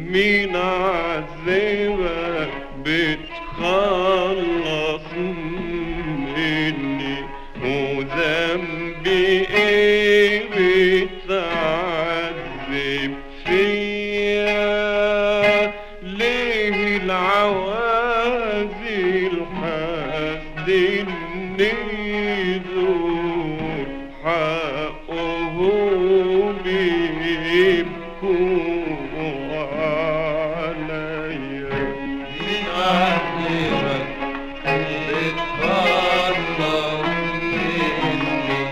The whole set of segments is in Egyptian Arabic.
مين عذبك بتخلص مني وذنبي ايه بتعذب فيا ليه العوازي الحسد النذور حقهم يبكوا عليا مين عذبك بتخلص مني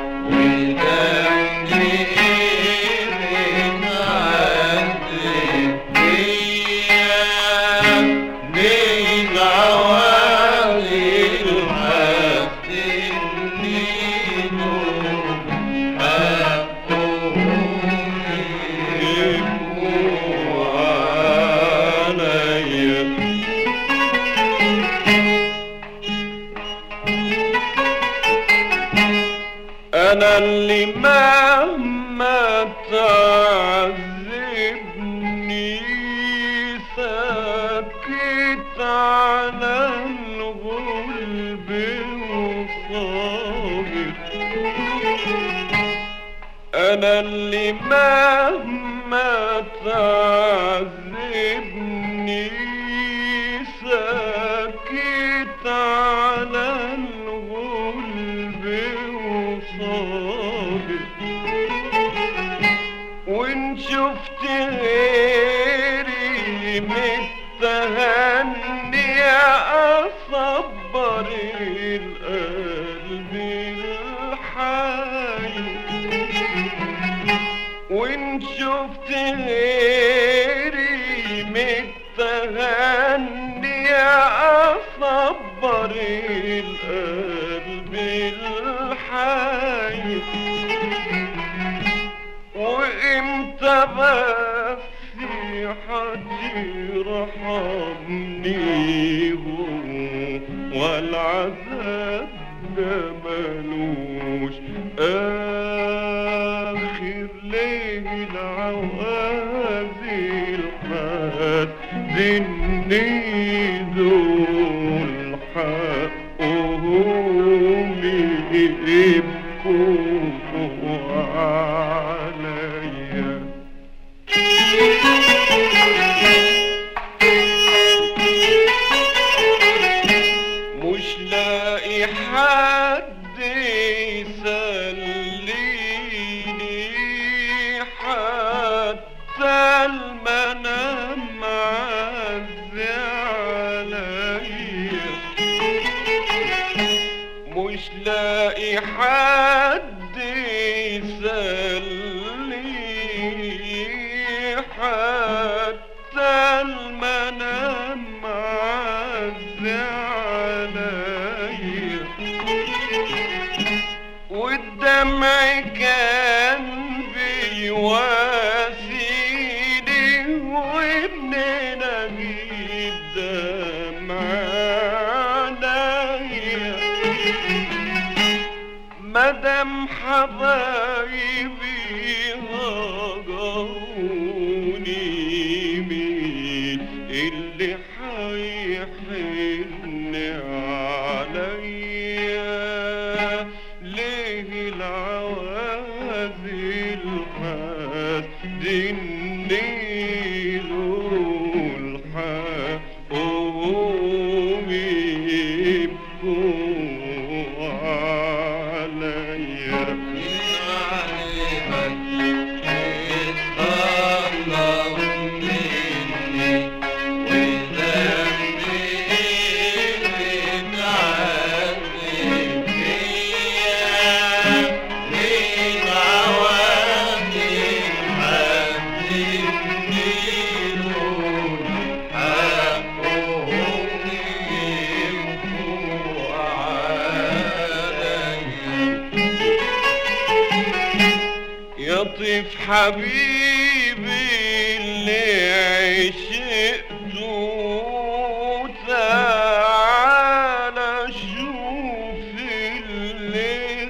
وذنبي ايه بتعذب فيا مين عوالي الحسد النذور حقهم يبكوا عليا انا اللي مهما تعذبني ساكت على الغلب وصابر انا اللي مهما تعذبني ساكت على الغلب وصابر وان شفت غيري متهني اصبر القلب الحي وان شفت غيري متهني اصبر القلب الحي وامتى بس حترحمني والعذاب ده ملوش آخر ليه العوازي الحاد دول حقهم يبكوا عليا مش لاقي حد يسليني حتى المنام عز عليا مش لاقي حد يسليني حتى المنام عز عليا والدمع كان بيواسيني ومنين اجيب دمع عليا مدام حبايبي هجروني مين اللي حيحن عليا ليه العوازي الحاد النيل الحقهم يبكوا عليا يطيف حبيبي اللي عشقته تعالى شوف اللي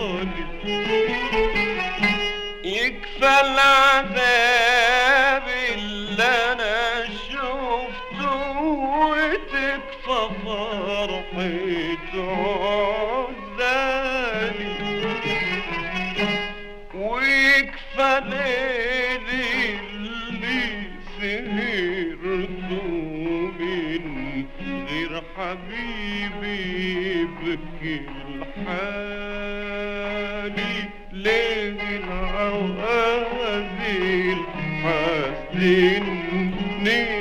جرالي يكفى العذاب حبيبي يبكي الحالي ليه العوازل حاسدني